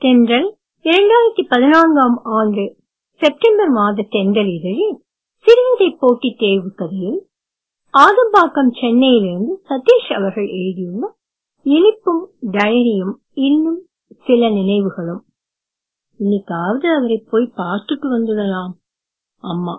தென்றல் இரண்டாயிரத்தி பதினான்காம் ஆண்டு செப்டம்பர் மாத தென்றல் இதழில் சிறுகதை போட்டி தேர்வு கதையில் ஆதம்பாக்கம் சென்னையிலிருந்து சதீஷ் அவர்கள் எழுதியுள்ள இனிப்பும் டயரியும் இன்னும் சில நினைவுகளும் இன்னைக்காவது அவரை போய் பார்த்துட்டு வந்துடலாம் அம்மா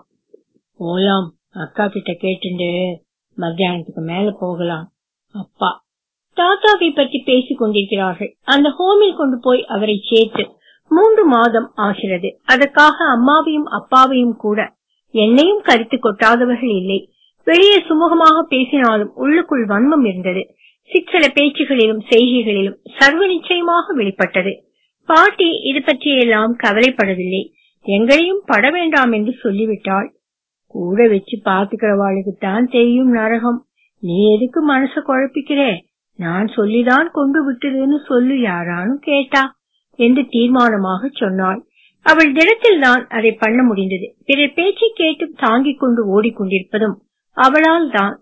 போலாம் அக்கா கிட்ட கேட்டுண்டு மத்தியானத்துக்கு மேல போகலாம் அப்பா தாத்தாவை பற்றி பேசிக் கொண்டிருக்கிறார்கள் அந்த ஹோமில் கொண்டு போய் அவரை சேர்த்து மூன்று மாதம் ஆகிறது அதற்காக அம்மாவையும் அப்பாவையும் கூட என்னையும் கருத்து கொட்டாதவர்கள் இல்லை வெளியே சுமூகமாக பேசினாலும் உள்ளுக்குள் வன்மம் இருந்தது சிற்சில பேச்சுகளிலும் செய்கைகளிலும் சர்வ நிச்சயமாக வெளிப்பட்டது பாட்டி இது பற்றியெல்லாம் கவலைப்படவில்லை எங்களையும் பட வேண்டாம் என்று சொல்லிவிட்டாள் கூட வச்சு பாத்துக்கிறவாளுக்கு தான் தெரியும் நரகம் நீ எதுக்கு மனச குழப்பிக்கிறே நான் சொல்லிதான் கொண்டு விட்டதுன்னு சொல்லு யாரானும் கேட்டா என்று தீர்மானமாக சொன்னாள் அவள் தினத்தில் தான் அதை பண்ண முடிந்தது பிறர் பேச்சை கேட்டு தாங்கிக் கொண்டு ஓடிக்கொண்டிருப்பதும் அவளால் தான்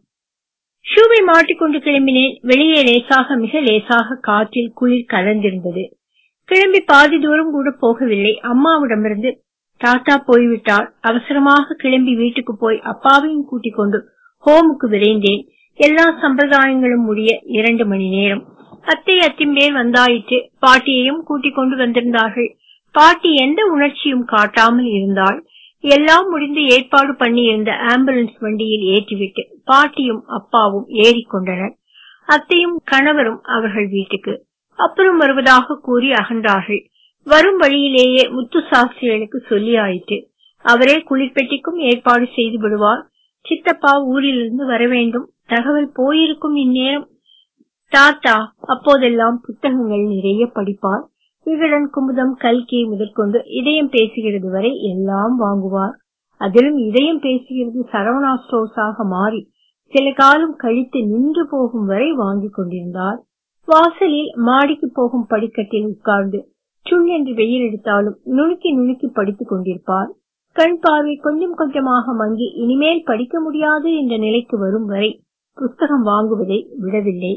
ஷூவை மாட்டிக்கொண்டு கிளம்பினேன் வெளியே லேசாக மிக லேசாக காற்றில் குளிர் கலந்திருந்தது கிளம்பி பாதி தூரம் கூட போகவில்லை அம்மாவிடமிருந்து தாத்தா போய்விட்டார் அவசரமாக கிளம்பி வீட்டுக்கு போய் அப்பாவையும் கூட்டிக் கொண்டு ஹோமுக்கு விரைந்தேன் எல்லா சம்பிரதாயங்களும் முடிய இரண்டு மணி நேரம் அத்தை அத்திம்பேர் வந்தாயிற்று பாட்டியையும் கூட்டிக் கொண்டு வந்திருந்தார்கள் பாட்டி எந்த உணர்ச்சியும் காட்டாமல் இருந்தாள் எல்லாம் முடிந்து ஏற்பாடு பண்ணி இருந்த ஆம்புலன்ஸ் வண்டியில் ஏற்றிவிட்டு பாட்டியும் அப்பாவும் ஏறிக்கொண்டனர் அத்தையும் கணவரும் அவர்கள் வீட்டுக்கு அப்புறம் வருவதாக கூறி அகன்றார்கள் வரும் வழியிலேயே முத்து சாஸ்திரிகளுக்கு சொல்லி ஆயிற்று அவரே குளிர்பெட்டிக்கும் ஏற்பாடு செய்து விடுவார் சித்தப்பா ஊரிலிருந்து வர வேண்டும் தகவல் போயிருக்கும் இந்நேரம் தாத்தா அப்போதெல்லாம் புத்தகங்கள் நிறைய படிப்பார் விகடன் குமுதம் கல்கி முதற்கொண்டு இதயம் பேசுகிறது வரை எல்லாம் வாங்குவார் அதிலும் இதயம் பேசுகிறது சரவணா ஸ்டோர்ஸாக மாறி சில காலம் கழித்து நின்று போகும் வரை வாங்கிக் கொண்டிருந்தார் வாசலில் மாடிக்கு போகும் படிக்கட்டில் உட்கார்ந்து சுள் என்று வெயில் எடுத்தாலும் நுணுக்கி நுணுக்கி படித்துக் கொண்டிருப்பார் கண் பார்வை கொஞ்சம் கொஞ்சமாக மங்கி இனிமேல் படிக்க முடியாது என்ற நிலைக்கு வரும் வரை புஸ்தகம் வாங்குவதை விடவில்லை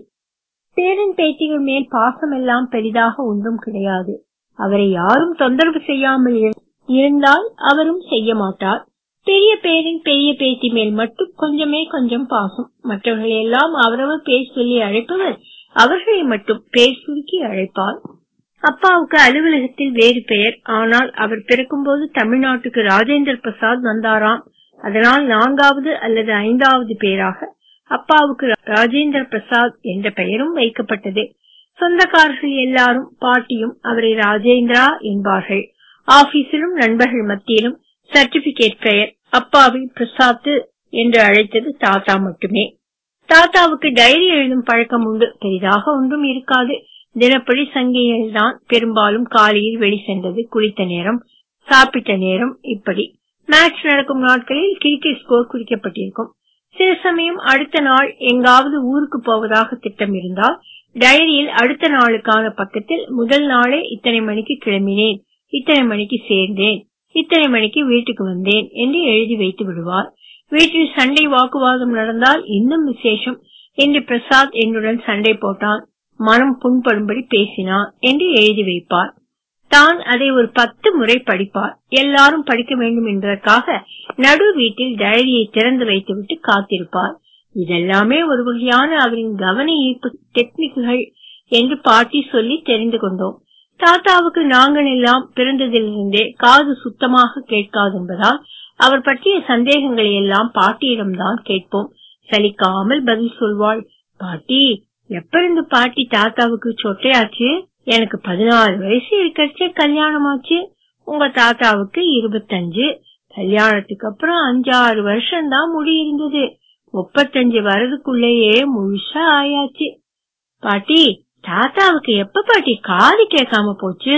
பேரன் பேத்திகள் மேல் பாசமெல்லாம் பெரிதாக ஒன்றும் கிடையாது அவரை யாரும் தொந்தரவு செய்யாமல் இருந்தால் அவரும் செய்ய மாட்டார் பெரிய பேரன் பெரிய பேத்தி மேல் மட்டும் கொஞ்சமே கொஞ்சம் பாசம் மற்றவர்களை எல்லாம் அவரவர் பேர் சொல்லி அழைப்பவர் அவர்களை மட்டும் பேர் சுருக்கி அழைப்பார் அப்பாவுக்கு அலுவலகத்தில் வேறு பெயர் ஆனால் அவர் பிறக்கும்போது தமிழ்நாட்டுக்கு ராஜேந்திர பிரசாத் வந்தாராம் அதனால் நான்காவது அல்லது ஐந்தாவது பேராக அப்பாவுக்கு ராஜேந்திர பிரசாத் என்ற பெயரும் வைக்கப்பட்டது சொந்தக்காரர்கள் எல்லாரும் பாட்டியும் அவரை ராஜேந்திரா என்பார்கள் ஆபீஸிலும் நண்பர்கள் மத்தியிலும் சர்டிபிகேட் பெயர் அப்பாவை பிரசாத் என்று அழைத்தது தாத்தா மட்டுமே தாத்தாவுக்கு டைரி எழுதும் பழக்கம் உண்டு பெரிதாக ஒன்றும் இருக்காது தினப்படி சங்கிகள் தான் பெரும்பாலும் காலையில் வெளி சென்றது குளித்த நேரம் சாப்பிட்ட நேரம் இப்படி மேட்ச் நடக்கும் நாட்களில் கிரிக்கெட் ஸ்கோர் குறிக்கப்பட்டிருக்கும் சில சமயம் அடுத்த நாள் எங்காவது ஊருக்கு போவதாக திட்டம் இருந்தால் டைரியில் அடுத்த நாளுக்கான பக்கத்தில் முதல் நாளே இத்தனை மணிக்கு கிளம்பினேன் இத்தனை மணிக்கு சேர்ந்தேன் இத்தனை மணிக்கு வீட்டுக்கு வந்தேன் என்று எழுதி வைத்து விடுவார் வீட்டில் சண்டை வாக்குவாதம் நடந்தால் இன்னும் விசேஷம் என்று பிரசாத் என்னுடன் சண்டை போட்டான் மனம் புண்படும்படி பேசினான் என்று எழுதி வைப்பார் தான் அதை ஒரு பத்து முறை படிப்பார் எல்லாரும் படிக்க வேண்டும் என்பதற்காக நடு வீட்டில் டைரியை திறந்து வைத்துவிட்டு காத்திருப்பார் இதெல்லாமே ஒரு வகையான அவரின் கவன ஈர்ப்பு டெக்னிக்குகள் என்று பாட்டி சொல்லி தெரிந்து கொண்டோம் தாத்தாவுக்கு நாங்கள் எல்லாம் பிறந்ததிலிருந்தே காது சுத்தமாக கேட்காது என்பதால் அவர் பற்றிய சந்தேகங்களை எல்லாம் பாட்டியிடம்தான் கேட்போம் சலிக்காமல் பதில் சொல்வாள் பாட்டி எப்ப இருந்து பாட்டி தாத்தாவுக்கு சொட்டையாச்சு எனக்கு பதினாறு வயசு இருக்கிறச்சே கல்யாணம் ஆச்சு உங்க தாத்தாவுக்கு இருபத்தஞ்சு கல்யாணத்துக்கு அப்புறம் அஞ்சாறு வருஷம் தான் முடி இருந்தது முப்பத்தஞ்சு வரதுக்குள்ளேயே முழுசா ஆயாச்சு பாட்டி தாத்தாவுக்கு எப்ப பாட்டி காது கேட்காம போச்சு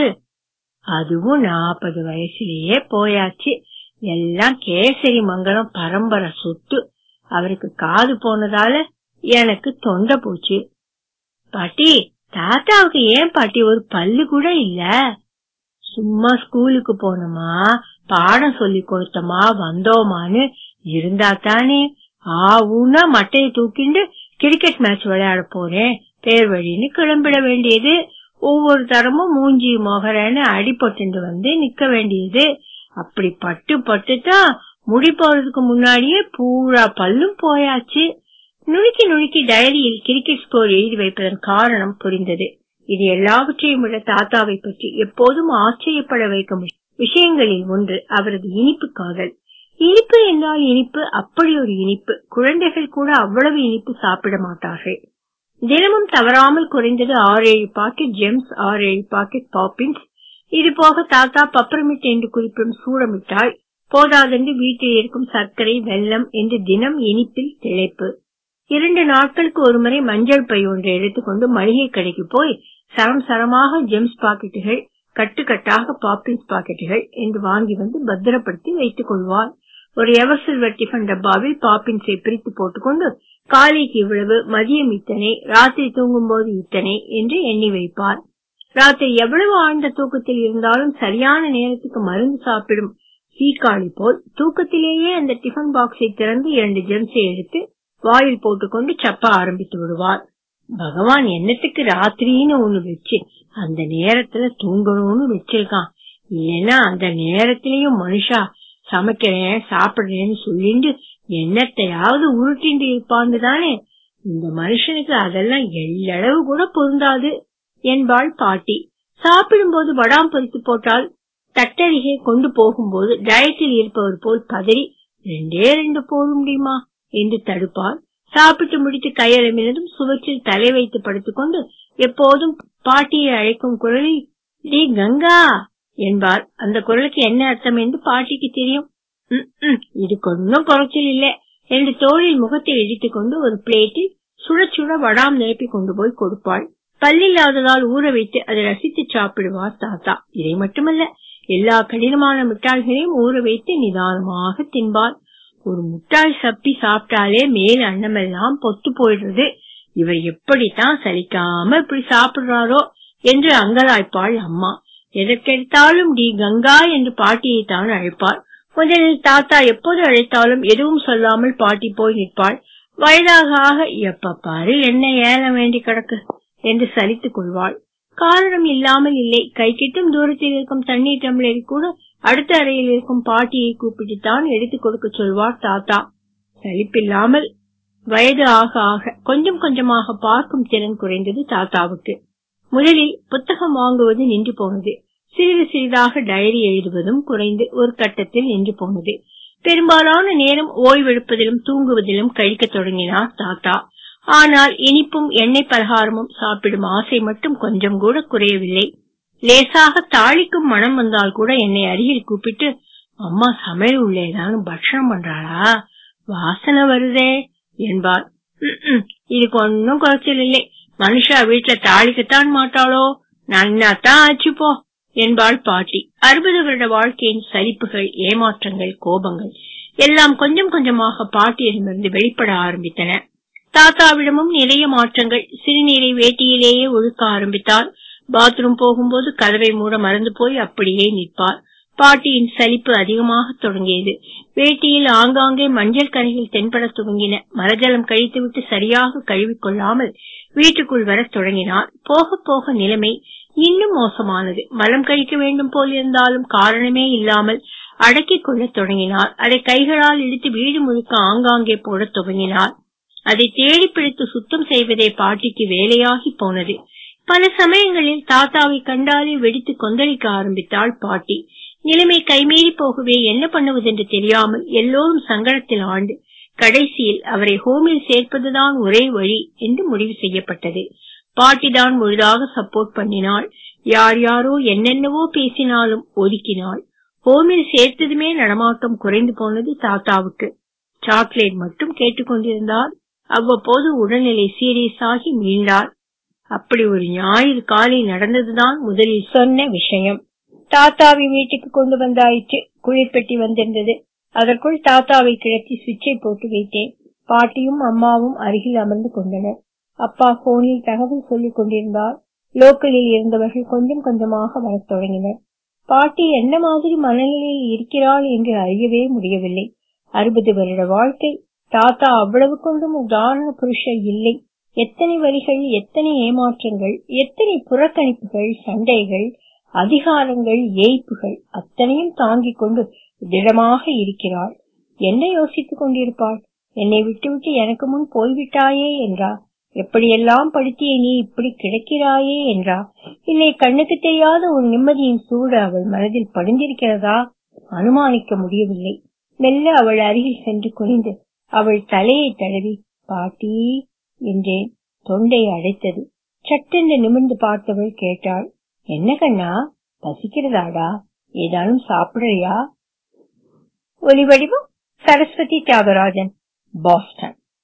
அதுவும் நாற்பது வயசுலயே போயாச்சு எல்லாம் கேசரி மங்கலம் பரம்பரை சொத்து அவருக்கு காது போனதால எனக்கு தொண்டை போச்சு பாட்டி தாத்தாவுக்கு ஏன் பாட்டி ஒரு பல்லு கூட இல்ல சும்மா ஸ்கூலுக்கு போனோமா பாடம் சொல்லி கொடுத்தோமா வந்தோமான்னு இருந்தா தானே ஆவுன்னா மட்டையை தூக்கிண்டு கிரிக்கெட் மேட்ச் விளையாட போறேன் பேர் வழின்னு கிளம்பிட வேண்டியது ஒவ்வொரு தரமும் மூஞ்சி மொகரன்னு அடிபட்டு வந்து நிக்க வேண்டியது அப்படி பட்டு பட்டுதான் முடி போறதுக்கு முன்னாடியே பூரா பல்லும் போயாச்சு நுணுக்கி நுணுக்கி டைரியில் கிரிக்கெட் ஸ்கோர் எழுதி வைப்பதன் காரணம் புரிந்தது இது எல்லாவற்றையும் விட தாத்தாவை பற்றி எப்போதும் ஆச்சரியப்பட வைக்கும் விஷயங்களில் ஒன்று அவரது இனிப்பு காதல் இனிப்பு என்றால் இனிப்பு அப்படி ஒரு இனிப்பு குழந்தைகள் கூட அவ்வளவு இனிப்பு சாப்பிட மாட்டார்கள் தினமும் தவறாமல் குறைந்தது ஆறு ஏழு பாக்கெட் ஜெம்ஸ் ஆறு ஏழு பாக்கெட் பாப்பின்ஸ் இது போக தாத்தா பப்பரமிட் என்று குறிப்பிடும் சூடமிட்டாய் போதாதென்று வீட்டில் இருக்கும் சர்க்கரை வெல்லம் என்று தினம் இனிப்பில் திளைப்பு இரண்டு நாட்களுக்கு ஒருமுறை மஞ்சள் பை ஒன்றை எடுத்துக்கொண்டு மளிகை கடைக்கு போய் சரம் சரமாக ஜெம்ஸ் பாக்கெட்டுகள் கட்டுக்கட்டாக பாப்பின்ஸ் பாக்கெட்டுகள் என்று வாங்கி வந்து பத்திரப்படுத்தி வைத்துக் கொள்வார் ஒரு எவர் சில்வர் டிஃபன் டப்பாவில் பாப்பின்ஸை பிரித்து போட்டுக்கொண்டு காலைக்கு இவ்வளவு மதியம் இத்தனை ராத்திரி தூங்கும் போது இத்தனை என்று எண்ணி வைப்பார் ராத்திரி எவ்வளவு ஆழ்ந்த தூக்கத்தில் இருந்தாலும் சரியான நேரத்துக்கு மருந்து சாப்பிடும் சீக்காளி போல் தூக்கத்திலேயே அந்த டிஃபன் பாக்ஸை திறந்து இரண்டு ஜெம்ஸை எடுத்து வாயில் போட்டுக்கொண்டு சப்ப ஆரம்பித்து விடுவார் பகவான் என்னத்துக்கு ராத்திரின்னு ஒண்ணு வச்சு அந்த நேரத்துல தூங்கணும்னு வச்சிருக்கான் இல்லைன்னா அந்த நேரத்திலயும் மனுஷா சமைக்கிறேன் சாப்பிடுறேன்னு சொல்லிட்டு என்னத்தையாவது உருட்டிண்டு இருப்பான்னு தானே இந்த மனுஷனுக்கு அதெல்லாம் எள்ளளவு கூட பொருந்தாது என்பாள் பாட்டி சாப்பிடும்போது வடாம் பொறித்து போட்டால் தட்டருகே கொண்டு போகும்போது டயட்டில் இருப்பவர் போல் பதறி ரெண்டே ரெண்டு போட முடியுமா என்று தடுப்பார் சாப்பிட்டு முடித்து கையளமினதும் சுவற்றில் தலை வைத்து படுத்துக்கொண்டு எப்போதும் பாட்டியை அழைக்கும் குரலில் டி கங்கா என்பார் அந்த குரலுக்கு என்ன அர்த்தம் என்று பாட்டிக்கு தெரியும் இதுக்கு ஒன்னும் குறைச்சல் இல்லை என்று தோளில் முகத்தை இடித்துக் கொண்டு ஒரு பிளேட்டில் சுட சுட வடாம் நிரப்பி கொண்டு போய் கொடுப்பாள் பல்லில்லாததால் ஊற வைத்து அதை ரசித்து சாப்பிடுவார் தாத்தா இதை மட்டுமல்ல எல்லா கடினமான மிட்டாய்களையும் ஊற வைத்து நிதானமாக தின்பார் ஒரு முட்டாய் சப்பி சாப்பிட்டாலே மேல் அன்னமெல்லாம் பொத்து போயிடுறது இவர் எப்படித்தான் சலிக்காம இப்படி சாப்பிடுறாரோ என்று அங்கலாய்ப்பாள் அம்மா எதற்கெடுத்தாலும் டி கங்கா என்று பாட்டியை தான் அழைப்பார் முதலில் தாத்தா எப்போது அழைத்தாலும் எதுவும் சொல்லாமல் பாட்டி போய் நிற்பாள் வயதாக ஆக எப்ப பாரு என்ன ஏலம் வேண்டி கிடக்கு என்று சலித்துக் கொள்வாள் காரணம் இல்லாமல் இல்லை கை கிட்டும் தூரத்தில் இருக்கும் தண்ணீர் டம்ளரை கூட அடுத்த அறையில் இருக்கும் பாட்டியை கூப்பிட்டு தான் எடுத்துக் கொடுக்க சொல்வார் தாத்தா சலிப்பில்லாமல் வயது ஆக ஆக கொஞ்சம் கொஞ்சமாக பார்க்கும் திறன் குறைந்தது தாத்தாவுக்கு முதலில் புத்தகம் வாங்குவது நின்று போனது சிறிது சிறிதாக டைரி எழுதுவதும் குறைந்து ஒரு கட்டத்தில் நின்று போனது பெரும்பாலான நேரம் ஓய்வெடுப்பதிலும் தூங்குவதிலும் கழிக்க தொடங்கினார் தாத்தா ஆனால் இனிப்பும் எண்ணெய் பலகாரமும் சாப்பிடும் ஆசை மட்டும் கொஞ்சம் கூட குறையவில்லை லேசாக தாளிக்கும் மனம் வந்தால் கூட என்னை அருகில் கூப்பிட்டு அம்மா சமையல் உள்ளேதான் பட்சணம் பண்றாளா வாசனை வருதே என்பார் இதுக்கு ஒன்னும் குறைச்சல் இல்லை மனுஷா வீட்டுல தாளிக்கத்தான் மாட்டாளோ நன்னாத்தான் ஆச்சு போ என்பாள் பாட்டி அறுபது வருட வாழ்க்கையின் சலிப்புகள் ஏமாற்றங்கள் கோபங்கள் எல்லாம் கொஞ்சம் கொஞ்சமாக பாட்டியிடமிருந்து வெளிப்பட ஆரம்பித்தன தாத்தாவிடமும் நிறைய மாற்றங்கள் சிறுநீரை வேட்டியிலேயே ஒழுக்க ஆரம்பித்தார் பாத்ரூம் போகும்போது கதவை மூட மறந்து போய் அப்படியே நிற்பார் பாட்டியின் சலிப்பு அதிகமாக தொடங்கியது வேட்டியில் ஆங்காங்கே மஞ்சள் கரைகள் தென்பட துவங்கின மரஜலம் கழித்துவிட்டு சரியாக கழுவிக்கொள்ளாமல் வீட்டுக்குள் வரத் தொடங்கினார் போக போக நிலைமை இன்னும் மோசமானது மலம் கழிக்க வேண்டும் போல் இருந்தாலும் காரணமே இல்லாமல் அடக்கிக் கொள்ளத் தொடங்கினார் அதை கைகளால் இழுத்து வீடு முழுக்க ஆங்காங்கே போடத் துவங்கினார் அதை தேடி பிடித்து சுத்தம் செய்வதே பாட்டிக்கு வேலையாகி போனது பல சமயங்களில் தாத்தாவை கண்டாலே வெடித்து கொந்தளிக்க ஆரம்பித்தாள் பாட்டி நிலைமை கைமீறி போகவே என்ன பண்ணுவதென்று தெரியாமல் எல்லோரும் சங்கடத்தில் ஆண்டு கடைசியில் அவரை ஹோமில் சேர்ப்பதுதான் ஒரே வழி என்று முடிவு செய்யப்பட்டது பாட்டிதான் முழுதாக சப்போர்ட் பண்ணினாள் யார் யாரோ என்னென்னவோ பேசினாலும் ஒதுக்கினாள் ஹோமில் சேர்த்ததுமே நடமாட்டம் குறைந்து போனது தாத்தாவுக்கு சாக்லேட் மட்டும் கேட்டுக்கொண்டிருந்தார் அவ்வப்போது உடல்நிலை சீரியஸ் ஆகி மீண்டார் அப்படி ஒரு ஞாயிறு காலை நடந்ததுதான் முதலில் சொன்ன விஷயம் தாத்தாவை வீட்டுக்கு கொண்டு வந்தாயிற்று குளிர்பெட்டி வந்திருந்தது அதற்குள் தாத்தாவை கிழத்தி சுவிட்சை போட்டு வைத்தேன் பாட்டியும் அம்மாவும் அருகில் அமர்ந்து கொண்டனர் அப்பா போனில் தகவல் சொல்லிக் கொண்டிருந்தார் லோக்கலில் இருந்தவர்கள் கொஞ்சம் கொஞ்சமாக வரத் தொடங்கினர் பாட்டி என்ன மாதிரி மனநிலையில் இருக்கிறாள் என்று அறியவே முடியவில்லை அறுபது வருட வாழ்க்கை தாத்தா அவ்வளவு கொண்டும் உதாரண புருஷர் இல்லை எத்தனை வலிகள் எத்தனை ஏமாற்றங்கள் எத்தனை புறக்கணிப்புகள் சண்டைகள் அதிகாரங்கள் ஏய்ப்புகள் அத்தனையும் தாங்கிக் கொண்டு திடமாக இருக்கிறாள் என்ன யோசித்துக் கொண்டிருப்பாள் என்னை விட்டுவிட்டு எனக்கு முன் போய்விட்டாயே என்றா எப்படியெல்லாம் படுத்திய நீ இப்படி கிடக்கிறாயே என்றா இல்லை கண்ணுக்கு தெரியாத ஒரு நிம்மதியின் சூடு அவள் மனதில் படிந்திருக்கிறதா அனுமானிக்க முடியவில்லை மெல்ல அவள் அருகில் சென்று குனிந்து அவள் தலையை தடவி பாட்டி என்றேன் தொண்டை அடைத்தது சட்டென்று நிமிர்ந்து பார்த்தவள் கேட்டாள் என்ன கண்ணா பசிக்கிறதாடா ஏதானும் சாப்பிடுறியா ஒலி வடிவம் சரஸ்வதி தியாகராஜன் பாஸ்டன்